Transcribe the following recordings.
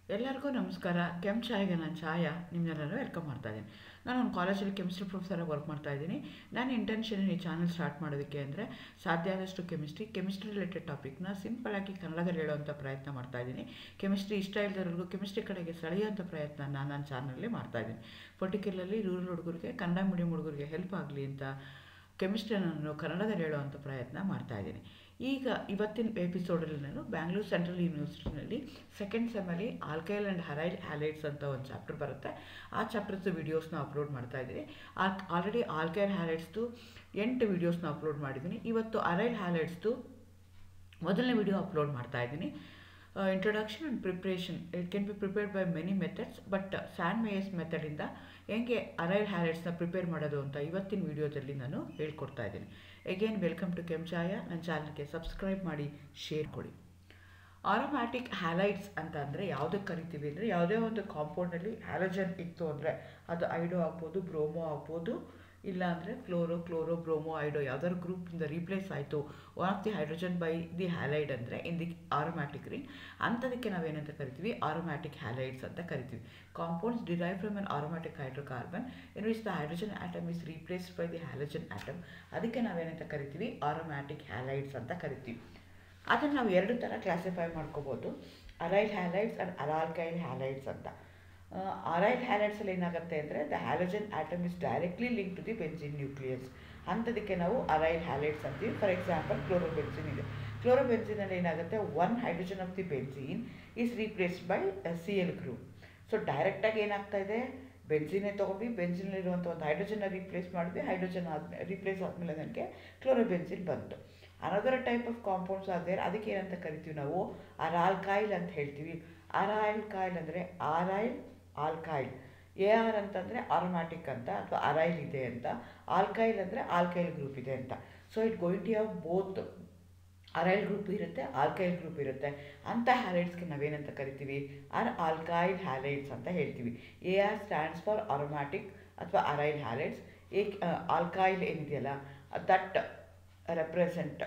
ಎಲ್ಲರಿಗೂ ನಮಸ್ಕಾರ ಕೆಮ್ ಚಾಯ್ಗೆ ನಾನು ಛಾಯಾ ನಿಮ್ಮನ್ನೆಲ್ಲರೂ ವೆಲ್ಕಮ್ ಮಾಡ್ತಾ ಇದ್ದೀನಿ ನಾನು ಒಂದು ಕಾಲೇಜಲ್ಲಿ ಕೆಮಿಸ್ಟ್ರಿ ಪ್ರೊಫೆಸರಾಗಿ ವರ್ಕ್ ಮಾಡ್ತಾ ಇದ್ದೀನಿ ನನ್ನ ಇಂಟೆನ್ಷನ್ ಈ ಚಾನಲ್ ಸ್ಟಾರ್ಟ್ ಮಾಡೋದಕ್ಕೆ ಅಂದರೆ ಸಾಧ್ಯ ಆದಷ್ಟು ಕೆಮಿಸ್ಟ್ರಿ ಕೆಮಿಸ್ಟ್ರಿ ರಿಲೇಟೆಡ್ ಟಾಪಿಕ್ನ ಸಿಂಪಲಾಗಿ ಕನ್ನಡದಲ್ಲಿ ಹೇಳುವಂಥ ಪ್ರಯತ್ನ ಮಾಡ್ತಾ ಇದ್ದೀನಿ ಕೆಮಿಸ್ಟ್ರಿ ಇಷ್ಟ ಇಲ್ಲದವ್ರಿಗೂ ಕೆಮಿಸ್ಟ್ರಿ ಕಡೆಗೆ ಸೆಳೆಯುವಂಥ ಪ್ರಯತ್ನ ನಾನು ನನ್ನ ಚಾನಲಲ್ಲಿ ಮಾಡ್ತಾ ಇದ್ದೀನಿ ಪರ್ಟಿಕ್ಯುಲರ್ಲಿ ರೂರಲ್ ಹುಡುಗರಿಗೆ ಕನ್ನಡ ಮೀಡಿಯಂ ಹುಡುಗರಿಗೆ ಹೆಲ್ಪ್ ಆಗಲಿ ಅಂತ ಕೆಮಿಸ್ಟ್ರಿಯನ್ನು ನಾನು ಕನ್ನಡದಲ್ಲಿ ಹೇಳುವಂಥ ಪ್ರಯತ್ನ ಮಾಡ್ತಾ ಇದ್ದೀನಿ ಈಗ ಇವತ್ತಿನ ಎಪಿಸೋಡಲ್ಲಿ ನಾನು ಬ್ಯಾಂಗ್ಳೂರು ಸೆಂಟ್ರಲ್ ಯೂನಿವರ್ಸಿಟಿನಲ್ಲಿ ಸೆಕೆಂಡ್ ಸೆಮಲ್ಲಿ ಆಲ್ಕೈಲ್ ಆ್ಯಂಡ್ ಹರೈಲ್ ಹ್ಯಾಲೈಟ್ಸ್ ಅಂತ ಒಂದು ಚಾಪ್ಟರ್ ಬರುತ್ತೆ ಆ ಚಾಪ್ಟರ್ದು ವೀಡಿಯೋಸ್ನ ಅಪ್ಲೋಡ್ ಮಾಡ್ತಾ ಇದ್ದೀನಿ ಆಲ್ರೆಡಿ ಆಲ್ಕೈಲ್ ಹ್ಯಾಲೈಟ್ಸ್ದು ಎಂಟು ವೀಡಿಯೋಸ್ನ ಅಪ್ಲೋಡ್ ಮಾಡಿದ್ದೀನಿ ಇವತ್ತು ಅರೈಲ್ ಹ್ಯಾಲೈಟ್ಸ್ದು ಮೊದಲನೇ ವಿಡಿಯೋ ಅಪ್ಲೋಡ್ ಮಾಡ್ತಾ ಇದ್ದೀನಿ introduction and preparation it can be prepared by many methods but Sandmeyer's ಮೆಥಡಿಂದ ಹೆಂಗೆ ಅರೈಲ್ ಹ್ಯಾಲೆಟ್ಸ್ನ ಪ್ರಿಪೇರ್ ಮಾಡೋದು ಅಂತ ಇವತ್ತಿನ ವಿಡಿಯೋದಲ್ಲಿ ನಾನು ಹೇಳ್ಕೊಡ್ತಾ ಇದ್ದೀನಿ ಎಗೇನ್ ವೆಲ್ಕಮ್ ಟು ಕೆಂಚಾಯ ನನ್ನ ಚಾನಲ್ಗೆ ಸಬ್ಸ್ಕ್ರೈಬ್ ಮಾಡಿ ಶೇರ್ ಕೊಡಿ ಆರೋಮ್ಯಾಟಿಕ್ ಹ್ಯಾಲೈಟ್ಸ್ ಅಂತ ಅಂದರೆ ಯಾವುದಕ್ಕೆ ಕರಿತೀವಿ ಅಂದರೆ ಯಾವುದೇ ಒಂದು ಕಾಂಪೌಂಡಲ್ಲಿ ಹ್ಯಾಲೋಜನ್ ಇತ್ತು ಅಂದರೆ ಅದು ಐಡೋ ಆಗ್ಬೋದು ಬ್ರೋಮೋ ಆಗ್ಬೋದು ಇಲ್ಲ ಅಂದರೆ ಕ್ಲೋರೋ ಕ್ಲೋರೋ ಬ್ರೋಮೋ ಐಡೋ ಯಾವ್ದಾದ್ರು ಗ್ರೂಪಿಂದ ರೀಪ್ಲೇಸ್ ಆಯಿತು one of the hydrogen by the halide ಅಂದರೆ ಇನ್ ದಿ ಆರೋಮ್ಯಾಟಿಕ್ ರಿಂಗ್ ಅಂಥದಕ್ಕೆ ನಾವೇನಂತ ಕರಿತೀವಿ ಆರೋಮ್ಯಾಟಿಕ್ ಹ್ಯಾಲೈಡ್ಸ್ ಅಂತ ಕರಿತೀವಿ compounds derive from an aromatic hydrocarbon in which the hydrogen atom is replaced by the halogen atom ಅದಕ್ಕೆ ನಾವೇನಂತ ಕರಿತೀವಿ ಆರೋಮ್ಯಾಟಿಕ್ ಹ್ಯಾಲೈಡ್ಸ್ ಅಂತ ಕರಿತೀವಿ ಅದನ್ನು ನಾವು ಎರಡು ಥರ ಕ್ಲಾಸಿಫೈ ಮಾಡ್ಕೋಬೋದು aryl halides and aralkyl halides ಅಂತ ಅರೈಲ್ ಹ್ಯಾಲೈಡ್ಸಲ್ಲಿ ಏನಾಗುತ್ತೆ ಅಂದರೆ the halogen atom is directly link to the benzene nucleus ಅಂಥದಕ್ಕೆ ನಾವು ಅರೈಲ್ ಹ್ಯಾಲೈಡ್ಸ್ ಅಂತೀವಿ ಫಾರ್ ಎಕ್ಸಾಂಪಲ್ ಕ್ಲೋರೋಬೆನ್ಸಿನ್ ಇದೆ ಕ್ಲೋರೋಬೆನ್ಸಿನಲ್ಲಿ ಏನಾಗುತ್ತೆ one hydrogen of the benzene is replaced by C L group so ಡೈರೆಕ್ಟಾಗಿ ಏನಾಗ್ತಾ ಇದೆ ಬೆನ್ಸಿನೇ ತೊಗೊಂಡ್ವಿ ಬೆನ್ಸಿನಲ್ಲಿರುವಂಥ ಒಂದು ಹೈಡ್ರೋಜನ್ನ ರೀಪ್ಲೇಸ್ ಮಾಡಿದ್ವಿ ಹೈಡ್ರೋಜನ್ ಆದ್ಮೇಲೆ ರೀಪ್ಲೇಸ್ ಆದಮೇಲೆ ನನಗೆ ಕ್ಲೋರೋಬೆನ್ಸಿನ್ ಬಂತು ಅನದರ್ ಟೈಪ್ ಆಫ್ ಕಾಂಪೌಂಡ್ಸ್ ಆದ್ರೆ ಅದಕ್ಕೆ ಏನಂತ ಕರಿತೀವಿ ನಾವು ಅರಾಲ್ಕಾಯಿಲ್ ಅಂತ ಹೇಳ್ತೀವಿ ಅರಾಯಿಲ್ ಕಾಯಿಲ್ ಅಂದರೆ ಆರೈಲ್ ಆಲ್ಕಾಯಿಲ್ ಎ ಆರ್ ಅಂತಂದರೆ ಆರೋಮ್ಯಾಟಿಕ್ ಅಂತ ಅಥವಾ ಅರೈಲ್ ಇದೆ ಅಂತ ಆಲ್ಕೈಲ್ ಅಂದರೆ ಆಲ್ಕೈಲ್ ಗ್ರೂಪ್ ಇದೆ ಅಂತ so it going to have both aryl group ಇರುತ್ತೆ ಆಲ್ಕೈಲ್ ಗ್ರೂಪ್ ಇರುತ್ತೆ ಅಂಥ ಹ್ಯಾಲೈಟ್ಸ್ಗೆ ನಾವೇನಂತ ಕರಿತೀವಿ ಆರ್ ಆಲ್ಕೈಲ್ ಹ್ಯಾಲೈಟ್ಸ್ ಅಂತ ಹೇಳ್ತೀವಿ A R stands for aromatic ಅಥವಾ ಅರೈಲ್ ಹ್ಯಾಲೈಟ್ಸ್ ಏ ಆಲ್ಕೈಲ್ ಏನಿದೆಯಲ್ಲ ದಟ್ ರೆಪ್ರೆಸೆಂಟ್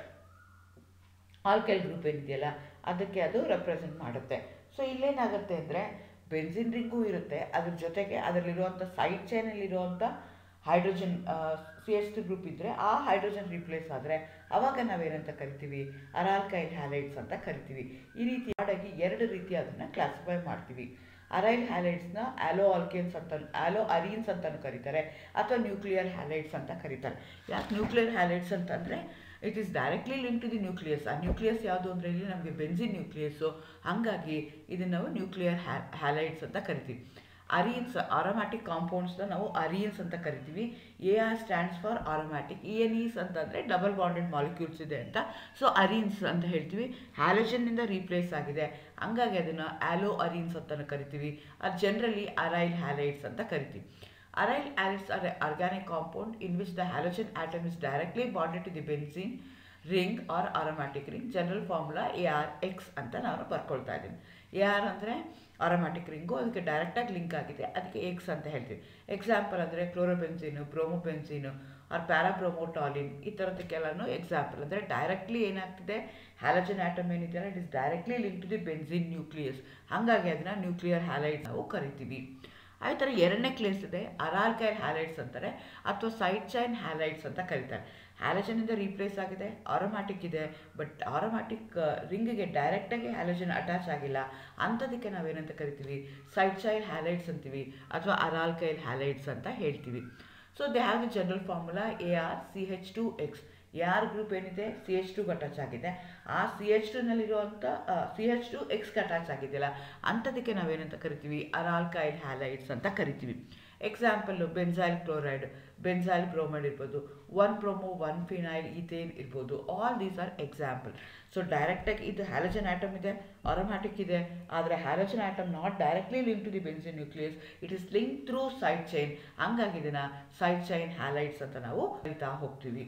ಆಲ್ಕೈಲ್ ಗ್ರೂಪ್ ಏನಿದೆಯಲ್ಲ ಅದಕ್ಕೆ ಅದು ರೆಪ್ರೆಸೆಂಟ್ ಮಾಡುತ್ತೆ ಸೊ ಇಲ್ಲೇನಾಗುತ್ತೆ ಅಂದರೆ ಬೆನ್ಸಿನ್ ರಿಂಗೂ ಇರುತ್ತೆ ಅದ್ರ ಜೊತೆಗೆ ಅದರಲ್ಲಿರುವಂಥ ಸೈಡ್ ಚೈನಲ್ಲಿರುವಂಥ hydrogen C S T group ಇದ್ದರೆ ಆ ಹೈಡ್ರೋಜನ್ ರಿಪ್ಲೇಸ್ ಆದರೆ ಆವಾಗ ನಾವೇನಂತ ಕರಿತೀವಿ ಅರಾಲ್ಕೈಲ್ ಹ್ಯಾಲೈಟ್ಸ್ ಅಂತ ಕರಿತೀವಿ ಈ ರೀತಿ ಆಗಿ ಎರಡು ರೀತಿ ಅದನ್ನು ಕ್ಲಾಸಿಫೈ ಮಾಡ್ತೀವಿ ಅರೈಲ್ ಹ್ಯಾಲೈಟ್ಸ್ನ ಆಲೋ ಆಲ್ಕೇನ್ಸ್ ಅಂತ ಆಲೋ ಅರೀನ್ಸ್ ಅಂತಲೂ ಕರೀತಾರೆ ಅಥವಾ ನ್ಯೂಕ್ಲಿಯರ್ ಹ್ಯಾಲೈಟ್ಸ್ ಅಂತ ಕರೀತಾರೆ ಯಾಕೆ ನ್ಯೂಕ್ಲಿಯರ್ ಹ್ಯಾಲೈಟ್ಸ್ ಅಂತಂದರೆ it is directly link to the nucleus ಆ ನ್ಯೂಕ್ಲಿಯಸ್ ಯಾವುದು ಅಂದರೆ ಇಲ್ಲಿ ನಮಗೆ ಬೆನ್ಸಿನ್ ನ್ಯೂಕ್ಲಿಯಸ್ಸು ಹಾಗಾಗಿ ಇದನ್ನು ನಾವು ನ್ಯೂಕ್ಲಿಯರ್ ಹ್ಯಾ ಹ್ಯಾಲೈಟ್ಸ್ ಅಂತ ಕರಿತೀವಿ ಅರಿಯನ್ಸ್ ಆರೋಮ್ಯಾಟಿಕ್ ಕಾಂಪೌಂಡ್ಸ್ನ ನಾವು ಅರಿಯನ್ಸ್ ಅಂತ ಕರಿತೀವಿ A R stands for aromatic E N is ಅಂತಂದರೆ ಡಬಲ್ ಬಾಂಡೆಡ್ ಮಾಲಿಕ್ಯೂಲ್ಸ್ ಇದೆ ಅಂತ ಸೊ ಅರಿಯನ್ಸ್ ಅಂತ ಹೇಳ್ತೀವಿ ಹ್ಯಾಲೋಜನ್ನಿಂದ ರೀಪ್ಲೇಸ್ ಆಗಿದೆ ಹಂಗಾಗಿ ಅದನ್ನು ಆಲೋ ಅರಿಯನ್ಸ್ ಅಂತ ಕರಿತೀವಿ ಅದು ಜನರಲಿ ಅರೈಲ್ ಹ್ಯಾಲೈಟ್ಸ್ ಅಂತ ಕರಿತೀವಿ Aryl halides are an organic compound in which the halogen atom is directly bonded to the benzene ring or aromatic ring. General formula A R X ಅಂತ ನಾನು ಬರ್ಕೊಳ್ತಾ ಇದ್ದೀನಿ ಎ ಆರ್ ಅಂದರೆ ಅರೋಮ್ಯಾಟಿಕ್ ರಿಂಗು ಅದಕ್ಕೆ ಡೈರೆಕ್ಟಾಗಿ link ಆಗಿದೆ ಅದಕ್ಕೆ X ಅಂತ ಹೇಳ್ತೀವಿ ಎಕ್ಸಾಂಪಲ್ ಅಂದರೆ ಕ್ಲೋರೋಬೆನ್ಸಿನು ಬ್ರೋಮೋಬೆನ್ಸಿನು ಆರ್ ಪ್ಯಾರಾಬ್ರೋಮೋಟಾಲಿನ್ ಈ ಥರದಕ್ಕೆಲ್ಲನೂ ಎಕ್ಸಾಂಪಲ್ ಅಂದರೆ ಡೈರೆಕ್ಟ್ಲಿ ಏನಾಗ್ತಿದೆ ಹ್ಯಾಲೋಜನ್ ಆಟಮ್ ಏನಿದೆಯಲ್ಲ it is directly link to the benzene nucleus ಹಾಗಾಗಿ ಅದನ್ನು ನ್ಯೂಕ್ಲಿಯರ್ ಹ್ಯಾಲೈಟ್ ನಾವು ಕರಿತೀವಿ ಆ ಥರ ಎರಡನೇ ಕ್ಲೇಸ್ ಇದೆ ಅರಾಲ್ಕೈಲ್ ಹ್ಯಾಲೈಟ್ಸ್ ಅಂತಾರೆ ಅಥವಾ ಸೈಡ್ ಚೈನ್ ಹ್ಯಾಲೈಟ್ಸ್ ಅಂತ ಕರೀತಾರೆ ಹ್ಯಾಲೋಜನಿಂದ ರೀಪ್ಲೇಸ್ ಆಗಿದೆ ಆರೋಮ್ಯಾಟಿಕ್ ಇದೆ ಬಟ್ ಆರೋಮ್ಯಾಟಿಕ್ ರಿಂಗಿಗೆ ಡೈರೆಕ್ಟಾಗಿ ಹ್ಯಾಲೋಜನ್ ಅಟ್ಯಾಚ್ ಆಗಿಲ್ಲ ಅಂಥದಕ್ಕೆ ನಾವೇನಂತ ಕರಿತೀವಿ ಸೈಡ್ ಚೈನ್ ಹ್ಯಾಲೈಟ್ಸ್ ಅಂತೀವಿ ಅಥವಾ ಅರಾಲ್ಕೈಲ್ ಹ್ಯಾಲೈಟ್ಸ್ ಅಂತ ಹೇಳ್ತೀವಿ so they have the general formula A R C H two X ಯಾರ್ ಗ್ರೂಪ್ ಏನಿದೆ ಸಿ ಎಚ್ ಟು ಅಟ್ಯಾಚ್ ಆಗಿದೆ ಆ ಸಿ ಎಚ್ ಟುನಲ್ಲಿರುವಂಥ ಸಿ ಎಚ್ ಟು ಎಕ್ಸ್ಗೆ ಅಟ್ಯಾಚ್ ಆಗಿದೆಯಲ್ಲ ಅಂಥದಕ್ಕೆ ನಾವೇನಂತ ಕರಿತೀವಿ ಅರಾಲ್ಕೈಲ್ ಹ್ಯಾಲೈಟ್ಸ್ ಅಂತ ಕರಿತೀವಿ example benzyl chloride benzyl bromide ಇರ್ಬೋದು one bromo one phenyl ethane ಇರ್ಬೋದು all these are example so ಡೈರೆಕ್ಟಾಗಿ ಇದು ಹ್ಯಾಲೋಜನ್ ಆಟಮ್ ಇದೆ ಆರೋಮ್ಯಾಟಿಕ್ ಇದೆ ಆದರೆ halogen atom not directly link to the benzene nucleus it is link through side chain ಹಂಗಾಗಿ ಇದನ್ನು side chain halides ಅಂತ ನಾವು ಕರಿತಾ ಹೋಗ್ತೀವಿ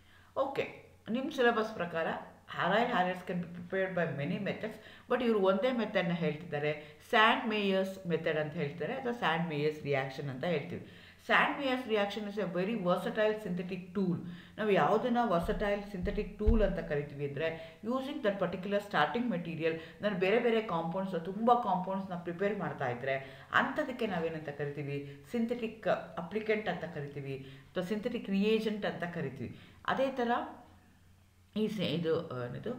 ಓಕೆ ನಿಮ್ಮ ಸಿಲೆಬಸ್ ಪ್ರಕಾರ aryl halides can be prepared by many methods but ಇವರು ಒಂದೇ ಮೆಥಡ್ನ ಹೇಳ್ತಿದ್ದಾರೆ ಸ್ಯಾಂಡ್ ಮೇಯರ್ಸ್ ಮೆಥಡ್ ಅಂತ ಹೇಳ್ತಾರೆ ಅಥವಾ ಸ್ಯಾಂಡ್ ಮೇಯರ್ಸ್ ರಿಯಾಕ್ಷನ್ ಅಂತ ಹೇಳ್ತೀವಿ Sandmeyer's reaction is a very versatile synthetic tool ನಾವು ಯಾವುದನ್ನು ವರ್ಸಟೈಲ್ ಸಿಂಥೆಟಿಕ್ ಟೂಲ್ ಅಂತ ಕರಿತೀವಿ ಅಂದರೆ using that particular starting material ನಾನು ಬೇರೆ ಬೇರೆ ಕಾಂಪೌಂಡ್ಸ್ ತುಂಬ ಕಾಂಪೌಂಡ್ಸ್ನ ಪ್ರಿಪೇರ್ ಮಾಡ್ತಾ ಇದ್ದರೆ ಅಂಥದಕ್ಕೆ ನಾವೇನಂತ ಕರಿತೀವಿ ಸಿಂಥೆಟಿಕ್ ಅಪ್ಲಿಕೆಂಟ್ ಅಂತ ಕರಿತೀವಿ ಅಥವಾ ಸಿಂಥೆಟಿಕ್ ರಿಯೇಜೆಂಟ್ ಅಂತ ಕರಿತೀವಿ ಅದೇ ಥರ ಈ ಸ- ಇದು ಏನಿದು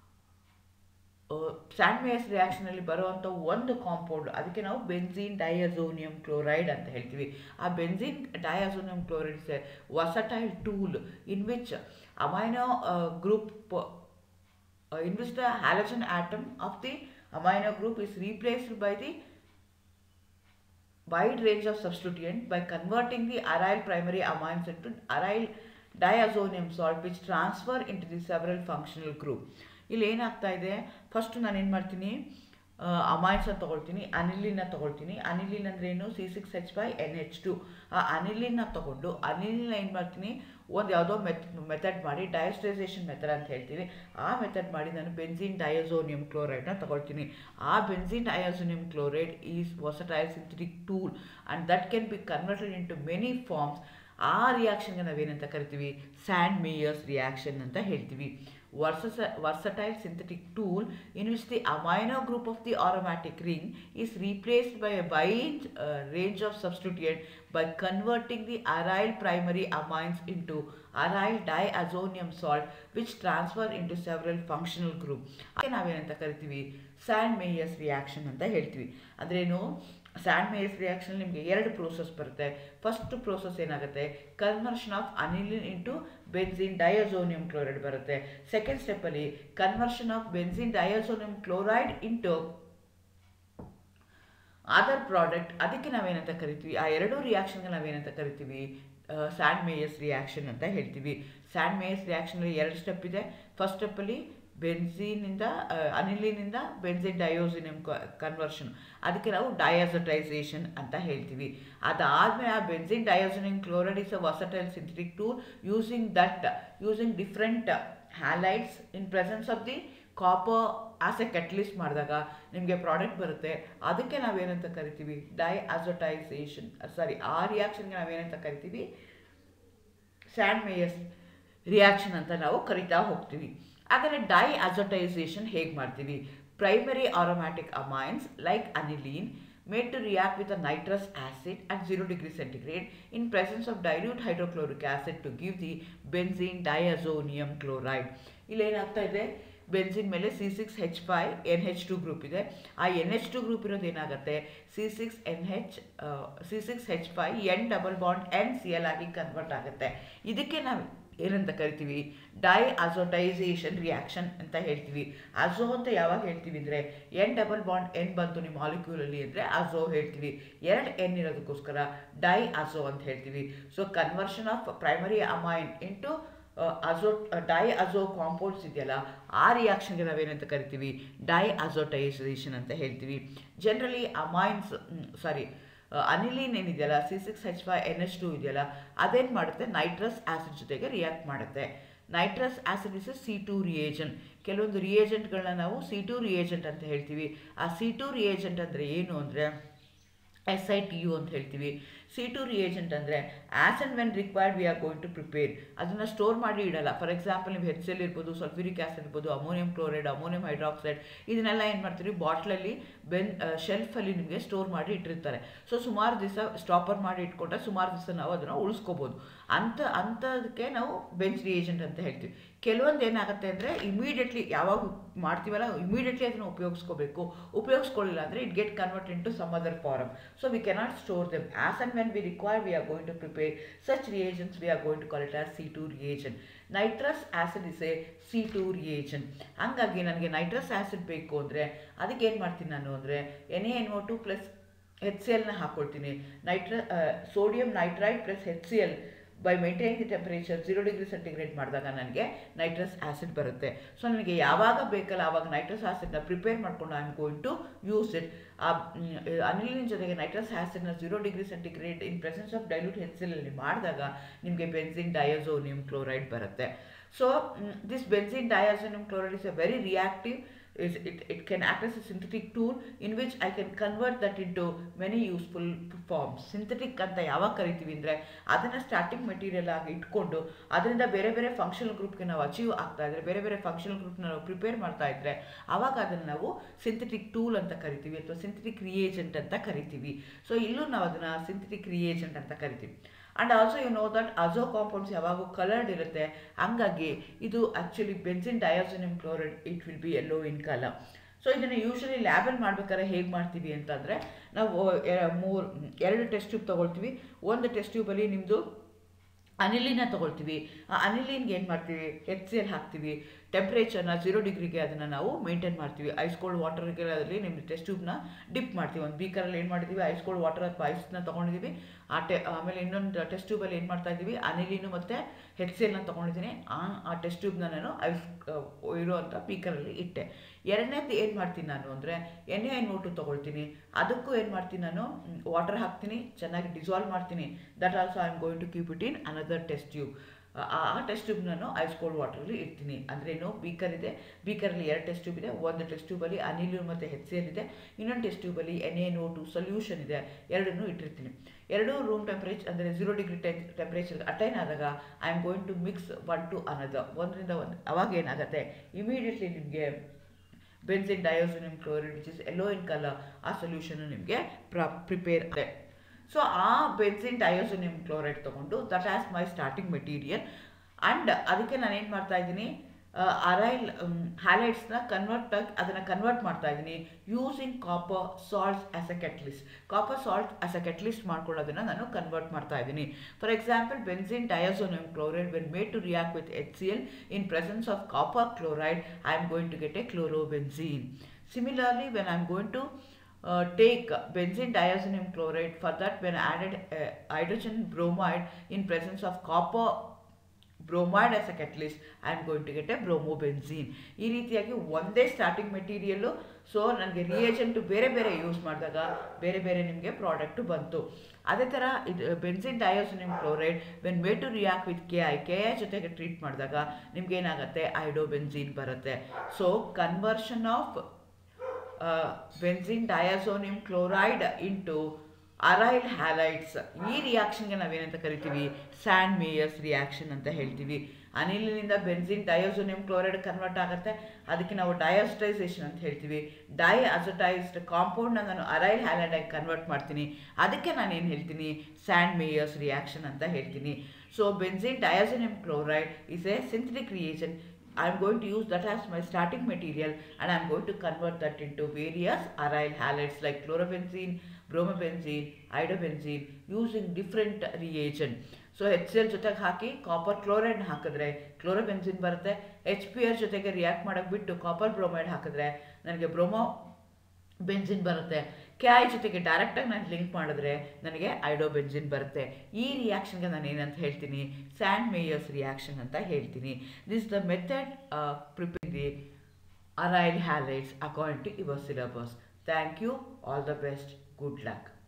ಸ್ಯಾಂಡ್ ಮೇಯರ್ಸ್ ರಿಯಾಕ್ಷನಲ್ಲಿ ಬರುವಂಥ ಒಂದು ಕಾಂಪೌಂಡ್ ಅದಕ್ಕೆ ನಾವು ಬೆನ್ಝೀನ್ ಡೈಅಝೋನಿಯಂ ಕ್ಲೋರೈಡ್ ಅಂತ ಹೇಳ್ತೀವಿ ಆ benzene diazonium chloride is a versatile tool in which amino group in which the halogen atom of the amino group is replaced by the wide range of substituent by converting the aryl primary amines into aryl diazonium salt which transfer into the several functional group ಇಲ್ಲಿ ಏನಾಗ್ತಾ ಇದೆ first ನಾನು ಏನು ಮಾಡ್ತೀನಿ ಅಮೈನ್ಸ್ನ ತೊಗೊಳ್ತೀನಿ ಅನಿಲಿನ ತೊಗೊಳ್ತೀನಿ aniline ಅಂದ್ರೆ ಏನು C six H five N H two ಆ ಅನಿಲಿನ ತೊಗೊಂಡು ಅನಿಲಿನ ಏನು ಮಾಡ್ತೀನಿ ಒಂದು ಯಾವುದೋ ಮೆತ್ ಮೆಥಡ್ ಮಾಡಿ ಡಯಸ್ಟೈಸೇಷನ್ ಮೆಥಡ್ ಅಂತ ಹೇಳ್ತೀವಿ ಆ ಮೆಥಡ್ ಮಾಡಿ ನಾನು ಬೆನ್ಝಿನ್ ಡಯೋಸೋನಿಯಂ ಕ್ಲೋರೈಡ್ನ ತಗೊಳ್ತೀನಿ ಆ benzene diazonium chloride is versatile synthetic tool and that can be converted in to many forms ಆ ರಿಯಾಕ್ಷನ್ಗೆ ನಾವೇನಂತ ಕರಿತೀವಿ ಸ್ಯಾಂಡ್ ಮೇಯರ್ಸ್ ರಿಯಾಕ್ಷನ್ ಅಂತ ಹೇಳ್ತೀವಿ ವರ್ಸಸ versatile synthetic tool in which the amino group of the aromatic ring is replaced by a wide uh, range of substituent by converting the aryl primary amines into aryl diazonium salt which transfer into several functional group ಅದಕ್ಕೆ ನಾವೇನಂತ ಕರಿತೀವಿ Sandmeyer's reaction ಅಂತ ಹೇಳ್ತೀವಿ ಅಂದ್ರೇನು and Sandmeyer's reaction ನಿಮಗೆ ಎರಡು process ಬರುತ್ತೆ first process ಏನಾಗುತ್ತೆ conversion of aniline into benzene diazonium chloride ಬರುತ್ತೆ ಸೆಕೆಂಡ್ ಸ್ಟೆಪ್ಪಲ್ಲಿ conversion of benzene diazonium chloride into other product ಅದಕ್ಕೆ ನಾವೇನಂತ ಕರಿತೀವಿ ಆ ಎರಡೂ ರಿಯಾಕ್ಷನ್ಗೆ ನಾವೇನಂತ ಕರಿತೀವಿ ಸ್ಯಾಂಡ್ ಮೇಯರ್ಸ್ ರಿಯಾಕ್ಷನ್ ಅಂತ ಹೇಳ್ತೀವಿ ಸ್ಯಾಂಡ್ ಮೇಯರ್ಸ್ ರಿಯಾಕ್ಷನಲ್ಲಿ ಎರಡು ಸ್ಟೆಪ್ ಇದೆ ಫಸ್ಟ್ ಸ್ಟೆಪ್ಪಲ್ಲಿ ಬೆನ್ಝೀನಿಂದ ಅನಿಲಿನಿಂದ ಬೆನ್ಝಿನ್ ಡಯೋಸಿನಿಯಂ ಕನ್ವರ್ಷನ್ ಅದಕ್ಕೆ ನಾವು ಡಯಾಸಟೈಸೇಷನ್ ಅಂತ ಹೇಳ್ತೀವಿ ಅದಾದಮೇಲೆ ಆ benzene diazonium chloride is a versatile synthetic tool using that using different halides in presence of the copper as a catalyst ಮಾಡಿದಾಗ ನಿಮಗೆ ಪ್ರಾಡಕ್ಟ್ ಬರುತ್ತೆ ಅದಕ್ಕೆ ನಾವೇನಂತ ಕರಿತೀವಿ ಡೈ ಅಸೋಟೈಸೇಷನ್ ಸಾರಿ ಆ ರಿಯಾಕ್ಷನ್ಗೆ ನಾವೇನಂತ ಕರಿತೀವಿ ಸ್ಯಾಂಡ್ ಮೇಯರ್ಸ್ ರಿಯಾಕ್ಷನ್ ಅಂತ ನಾವು ಕರಿತಾ ಹೋಗ್ತೀವಿ ಹಾಗಾದರೆ ಡೈ ಅಸೋಟೈಸೇಷನ್ ಹೇಗೆ ಮಾಡ್ತೀವಿ primary aromatic amines like aniline made to react with a nitrous acid at 0 degree centigrade in presence of dilute hydrochloric acid to give the benzene diazonium chloride. ಇಲ್ಲಿ ಏನಾಗ್ತಾ ಇದೆ ಬೆನ್ಸಿನ್ ಮೇಲೆ C six H five N H two group ಇದೆ ಆ N H two group ಇರೋದು ಏನಾಗುತ್ತೆ C six N H C six H five N double bond N C L ಆಗಿ convert ಆಗುತ್ತೆ ಇದಕ್ಕೆ ನಾವು ಏನಂತ ಕರಿತೀವಿ ಡೈ ಅಸೋಟೈಸೇಷನ್ ರಿಯಾಕ್ಷನ್ ಅಂತ ಹೇಳ್ತೀವಿ ಅಜೋ ಅಂತ ಯಾವಾಗ ಹೇಳ್ತೀವಿ ಅಂದರೆ ಎನ್ ಡಬಲ್ ಬಾಂಡ್ ಎನ್ ಬಂತು ನಿಮ್ಮ ಮಾಲಿಕ್ಯೂಲಲ್ಲಿ ಅಂದರೆ ಅಜೋ ಹೇಳ್ತೀವಿ ಎರಡು ಎನ್ ಇರೋದಕ್ಕೋಸ್ಕರ ಡೈ ಅಜೋ ಅಂತ ಹೇಳ್ತೀವಿ so conversion of primary amine into azo diazo compounds ಇದೆಯಲ್ಲ ಆ ರಿಯಾಕ್ಷನ್ಗೆ ನಾವೇನಂತ ಕರಿತೀವಿ ಡೈ ಅಜೋಟೈಸೇಷನ್ ಅಂತ ಹೇಳ್ತೀವಿ ಜನರಲಿ ಅಮೈನ್ಸ್ ಸಾರಿ ಅನಿಲಿನ್ ಏನಿದೆಯಲ್ಲ C six H five N H two ಇದೆಯಲ್ಲ ಅದೇನು ಮಾಡುತ್ತೆ ನೈಟ್ರಸ್ ಆ್ಯಸಿಡ್ ಜೊತೆಗೆ ರಿಯಾಕ್ಟ್ ಮಾಡುತ್ತೆ nitrous acid is situ reagent ಕೆಲವೊಂದು ರಿಯೇಜೆಂಟ್ಗಳನ್ನ ನಾವು ಸಿ ಟು ರಿಯೇಜೆಂಟ್ ಅಂತ ಹೇಳ್ತೀವಿ ಆ ಸಿ ಟು ರಿಯೇಜೆಂಟ್ ಅಂದರೆ ಏನು ಅಂದರೆ ಎಸ್ ಐ ಟಿ ಯು ಅಂತ ಹೇಳ್ತೀವಿ ಸಿ ಟು ರಿಯೇಜೆಂಟ್ ಅಂದರೆ as and when required we are going to prepare ಅದನ್ನು ಸ್ಟೋರ್ ಮಾಡಿ ಇಡಲ್ಲ ಫಾರ್ ಎಕ್ಸಾಂಪಲ್ ನೀವು ಹೆಚ್ ಎಲ್ ಇರ್ಬೋದು ಸಲ್ಫ್ಯೂರಿಕ್ ಆ್ಯಸಿಡ್ ಇರ್ಬೋದು ಅಮೋನಿಯಂ ಕ್ಲೋರೈಡ್ ಅಮೋನಿಯಂ ಹೈಡ್ರಾಕ್ಸೈಡ್ ಇದನ್ನೆಲ್ಲ ಏನು ಮಾಡ್ತೀವಿ ಬಾಟ್ಲಲ್ಲಿ ಬೆನ್ ಶೆಲ್ಫಲ್ಲಿ ನಿಮಗೆ ಸ್ಟೋರ್ ಮಾಡಿ ಇಟ್ಟಿರ್ತಾರೆ ಸೊ ಸುಮಾರು ದಿವಸ ಸ್ಟಾಪರ್ ಮಾಡಿ ಇಟ್ಕೊಂಡ್ರೆ ಸುಮಾರು ದಿವಸ ನಾವು ಅದನ್ನು ಉಳಿಸ್ಕೋಬೋದು ಅಂಥ ಅಂಥದಕ್ಕೆ ನಾವು ಬೆಂಚ್ ರಿಯೇಜೆಂಟ್ ಅಂತ ಹೇಳ್ತೀವಿ ಕೆಲವೊಂದು ಏನಾಗುತ್ತೆ ಅಂದರೆ ಇಮಿಡಿಯೇಟ್ಲಿ ಯಾವಾಗ ಮಾಡ್ತೀವಲ್ಲ ಇಮಿಡಿಯೇಟ್ಲಿ ಅದನ್ನು ಉಪಯೋಗಿಸ್ಕೋಬೇಕು ಉಪಯೋಗಿಸ್ಕೊಳ್ಳಿಲ್ಲ ಅಂದರೆ it get convert in to some other form so we cannot store them as and when we require we are going to prepare such reagents we are going to call it as situ reagent nitrous acid is a situ reagent ಹಂಗಾಗಿ ನನಗೆ nitrous acid ಬೇಕು ಅಂದರೆ ಅದಕ್ಕೆ ಏನು ಮಾಡ್ತೀನಿ ನಾನು ಅಂದರೆ N A N O two plus H C ಎಲ್ನ ಹಾಕ್ಕೊಳ್ತೀನಿ nitro sodium nitride plus H C L by maintain the temperature zero degree centigrade ಮಾಡಿದಾಗ ನನಗೆ ನೈಟ್ರಸ್ ಆ್ಯಸಿಡ್ ಬರುತ್ತೆ ಸೊ ನನಗೆ ಯಾವಾಗ ಬೇಕಲ್ಲ ಆವಾಗ ನೈಟ್ರಸ್ ಆ್ಯಸಿಡ್ನ ಪ್ರಿಪೇರ್ ಮಾಡ್ಕೊಂಡು I am going to use it ಆ ಅನಿಲಿನ ಜೊತೆಗೆ ನೈಟ್ರಸ್ ಆ್ಯಸಿಡ್ನ zero degree centigrade in presence of dilute ಹೆಚ್ಸೆಲಲ್ಲಿ ಮಾಡಿದಾಗ ನಿಮಗೆ ಬೆನ್ಸಿನ್ ಡಯೋಸೋನಿಯಂ ಕ್ಲೋರೈಡ್ ಬರುತ್ತೆ so this benzene diazonium chloride is a very reactive is it, it can act as a synthetic tool in which I can convert that into many useful forms. Synthetic ಅಂತ ಯಾವಾಗ ಕರಿತೀವಿ ಅಂದರೆ ಅದನ್ನು starting material ಆಗಿ ಇಟ್ಕೊಂಡು ಅದರಿಂದ ಬೇರೆ ಬೇರೆ ಫಂಕ್ಷನಲ್ ಗ್ರೂಪ್ಗೆ ನಾವು ಅಚೀವ್ ಆಗ್ತಾ ಇದ್ರೆ ಬೇರೆ ಬೇರೆ ಫಂಕ್ಷನಲ್ ಗ್ರೂಪ್ನ ನಾವು ಪ್ರಿಪೇರ್ ಮಾಡ್ತಾ ಇದ್ರೆ ಆವಾಗ ಅದನ್ನು ನಾವು ಸಿಂಥೆಟಿಕ್ ಟೂಲ್ ಅಂತ ಕರಿತೀವಿ ಅಥವಾ ಸಿಂಥೆಟಿಕ್ ರಿಯೇಜೆಂಟ್ ಅಂತ ಕರಿತೀವಿ ಸೊ ಇಲ್ಲೂ ನಾವು ಅದನ್ನು ಸಿಂಥೆಟಿಕ್ ರಿಯೇಜೆಂಟ್ ಅಂತ ಕರಿತೀವಿ and also you know that azo compounds ಯಾವಾಗೂ ಕಲರ್ಡ್ ಇರುತ್ತೆ ಹಂಗಾಗಿ ಇದು actually benzene diazonium chloride it will be yellow in colour so ಇದನ್ನು ಯೂಶಲಿ ಲ್ಯಾಬಲ್ಲಿ ಮಾಡ್ಬೇಕಾದ್ರೆ ಹೇಗೆ ಮಾಡ್ತೀವಿ ಅಂತಂದರೆ ನಾವು ಮೂರು ಎರಡು ಟೆಸ್ಟ್ ಟ್ಯೂಬ್ ತೊಗೊಳ್ತೀವಿ ಒಂದು ಟೆಸ್ಟ್ ಟ್ಯೂಬಲ್ಲಿ ನಿಮ್ಮದು ಅನಿಲಿನ ತೊಗೊಳ್ತೀವಿ ಆ ಅನಿಲಿನ್ಗೆ ಏನು ಮಾಡ್ತೀವಿ ಎಚ್ ಸಿ ಎಲ್ ಹಾಕ್ತೀವಿ ಟೆಂಪ್ರೇಚರ್ನ ಜೀರೋ ಡಿಗ್ರಿಗೆ ಅದನ್ನು ನಾವು ಮೇಂಟೈನ್ ಮಾಡ್ತೀವಿ ಐಸ್ ಕೋಲ್ಡ್ ವಾಟರ್ಗೆ ಅದರಲ್ಲಿ ನಿಮ್ಮ ಟೆಸ್ಟ್ ಟ್ಯೂಬ್ನ ಡಿಪ್ ಮಾಡ್ತೀವಿ ಒಂದು ಬೀಕರಲ್ಲಿ ಏನು ಮಾಡಿದ್ದೀವಿ ಐಸ್ ಕೋಲ್ಡ್ ವಾಟರ್ ಅಥವಾ ಐಸ್ನ ತೊಗೊಂಡಿದ್ದೀವಿ ಆ ಟೆ ಆಮೇಲೆ ಇನ್ನೊಂದು ಟೆಸ್ಟ್ ಟ್ಯೂಬಲ್ಲಿ ಏನು ಮಾಡ್ತಾ ಇದ್ದೀವಿ ಅನಿಲಿನು ಮತ್ತು ಹೆಚ್ ಸಿ ಎಲ್ನ ತೊಗೊಂಡಿದ್ದೀನಿ ಆ ಆ ಟೆಸ್ಟ್ ಟ್ಯೂಬ್ನ ನಾನು ಐಸ್ ಇರುವಂಥ ಬೀಕರಲ್ಲಿ ಇಟ್ಟೆ ಎರಡನೇದು ಏನು ಮಾಡ್ತೀನಿ ನಾನು ಅಂದರೆ ಎಣ್ಣೆ ಐ ನೋಟು ತೊಗೊಳ್ತೀನಿ ಅದಕ್ಕೂ ಏನು ಮಾಡ್ತೀನಿ ನಾನು ವಾಟರ್ ಹಾಕ್ತೀನಿ ಚೆನ್ನಾಗಿ ಡಿಸಾಲ್ವ್ ಮಾಡ್ತೀನಿ that also I am going to keep it in another test tube ಆ ಟೆಸ್ಟ್ ಟ್ಯೂಬ್ ನಾನು ಐಸ್ ಕೋಲ್ಡ್ ವಾಟ್ರಲ್ಲಿ ಇಡ್ತೀನಿ ಅಂದರೆ ಏನು ಬೀಕರ್ ಇದೆ ಬೀಕರಲ್ಲಿ ಎರಡು ಟೆಸ್ಟ್ ಟ್ಯೂಬ್ ಇದೆ ಒಂದು ಟೆಸ್ಟ್ ಟ್ಯೂಬಲ್ಲಿ ಅನಿಲು ಮತ್ತು ಹೆಚ್ ಸಿ ಎಲ್ ಇದೆ ಇನ್ನೊಂದು ಟೆಸ್ಟ್ ಟ್ಯೂಬಲ್ಲಿ ಎನ್ ಎ ನೋಟು ಸೊಲ್ಯೂಷನ್ ಇದೆ ಎರಡನ್ನೂ ಇಟ್ಟಿರ್ತೀನಿ ಎರಡೂ ರೂಮ್ ಟೆಂಪ್ರೇಚರ್ ಅಂದರೆ ಝೀರೋ ಡಿಗ್ರಿ ಟೆ ಟೆಂಪ್ರೇಚರ್ ಅಟೈನ್ ಆದಾಗ I am going to mix one to another ಒಂದರಿಂದ ಒಂದು ಅವಾಗ ಏನಾಗುತ್ತೆ ಇಮಿಡಿಯೇಟ್ಲಿ ನಿಮಗೆ benzene diazonium chloride which is yellow in colour ಆ ಸೊಲ್ಯೂಷನ್ ನಿಮಗೆ ಪ್ರ ಪ್ರಿಪೇರ್ ಇದೆ ಸೊ ಆ ಬೆನ್ಸಿನ್ ಡಯೋಸಿನಿಯಂ ಕ್ಲೋರೈಡ್ ತೊಗೊಂಡು that as my starting material and ಅದಕ್ಕೆ ನಾನು ಏನು ಮಾಡ್ತಾ ಇದ್ದೀನಿ ಅರೈಲ್ ಹ್ಯಾಲೈಟ್ಸ್ನ ಕನ್ವರ್ಟ್ ಅದನ್ನು ಕನ್ವರ್ಟ್ ಮಾಡ್ತಾ ಇದ್ದೀನಿ using copper salts as a catalyst copper salt as a catalyst ಮಾಡ್ಕೊಳ್ಳೋದನ್ನು ನಾನು ಕನ್ವರ್ಟ್ ಮಾಡ್ತಾ ಇದ್ದೀನಿ for example benzene diazonium chloride when made to react with H C L in presence of copper chloride I am going to get a chlorobenzene similarly when I am going to Uh, take benzene diazonium chloride for that when added uh, hydrogen bromide in presence of copper bromide as a catalyst I am going to get a bromobenzene ಈ ರೀತಿಯಾಗಿ ಒಂದೇ starting material so ನನಗೆ ರಿಯೇಜೆಂಟು ಬೇರೆ ಬೇರೆ use ಮಾಡಿದಾಗ ಬೇರೆ ಬೇರೆ ನಿಮಗೆ ಪ್ರಾಡಕ್ಟು ಬಂತು ಅದೇ ಥರ ಇದು benzene diazonium chloride when made to react with K I K I ಜೊತೆಗೆ ಟ್ರೀಟ್ ಮಾಡಿದಾಗ ನಿಮ್ಗೆ ಏನಾಗುತ್ತೆ ಐಡೋಬೆನ್ಸಿನ್ ಬರುತ್ತೆ so conversion of benzene diazonium chloride into aryl halides ಈ ರಿಯಾಕ್ಷನ್ಗೆ ನಾವೇನಂತ ಕರಿತೀವಿ ಸ್ಯಾಂಡ್ ಮೇಯರ್ಸ್ ರಿಯಾಕ್ಷನ್ ಅಂತ ಹೇಳ್ತೀವಿ ಅನಿಲಿನಿಂದ ಬೆನ್ಸಿನ್ ಡಯೋಸೋನಿಯಂ ಕ್ಲೋರೈಡ್ ಕನ್ವರ್ಟ್ ಆಗುತ್ತೆ ಅದಕ್ಕೆ ನಾವು ಡಯಾಸ್ಟೈಸೇಷನ್ ಅಂತ ಹೇಳ್ತೀವಿ ಡೈ ಅಜಟೈಸ್ಡ್ ಕಾಂಪೌಂಡ್ನ ನಾನು ಅರೈಲ್ ಹ್ಯಾಲೈಡಾಗಿ ಕನ್ವರ್ಟ್ ಮಾಡ್ತೀನಿ ಅದಕ್ಕೆ ನಾನು ಏನು ಹೇಳ್ತೀನಿ ಸ್ಯಾಂಡ್ ಮೇಯರ್ಸ್ ರಿಯಾಕ್ಷನ್ ಅಂತ ಹೇಳ್ತೀನಿ so benzene diazonium chloride is a synthetic reaction I am going to use that as my starting material and I am going to convert that into various aryl halides like chlorobenzene, bromobenzene, idobenzene using different reagent. So H C L ಜೊತೆಗೆ ಹಾಕಿ copper chloride ಹಾಕಿದ್ರೆ chlorobenzene ಬರುತ್ತೆ H P R ಜೊತೆಗೆ react ಮಾಡೋಕ್ಕೆ ಬಿಟ್ಟು copper bromide ಹಾಕಿದ್ರೆ ನನಗೆ bromobenzene ಬರುತ್ತೆ ಕೆ ಐ ಜೊತೆಗೆ ಡೈರೆಕ್ಟಾಗಿ ನಾನು ಲಿಂಕ್ ಮಾಡಿದ್ರೆ ನನಗೆ ಐಡೋಬೆನ್ಸಿನ್ ಬರುತ್ತೆ ಈ ರಿಯಾಕ್ಷನ್ಗೆ ನಾನು ಏನಂತ ಹೇಳ್ತೀನಿ ಸ್ಯಾಂಡ್ ಮೇಯರ್ಸ್ ರಿಯಾಕ್ಷನ್ ಅಂತ ಹೇಳ್ತೀನಿ this the method prepare the aryl halides according to your syllabus thank you all the best good luck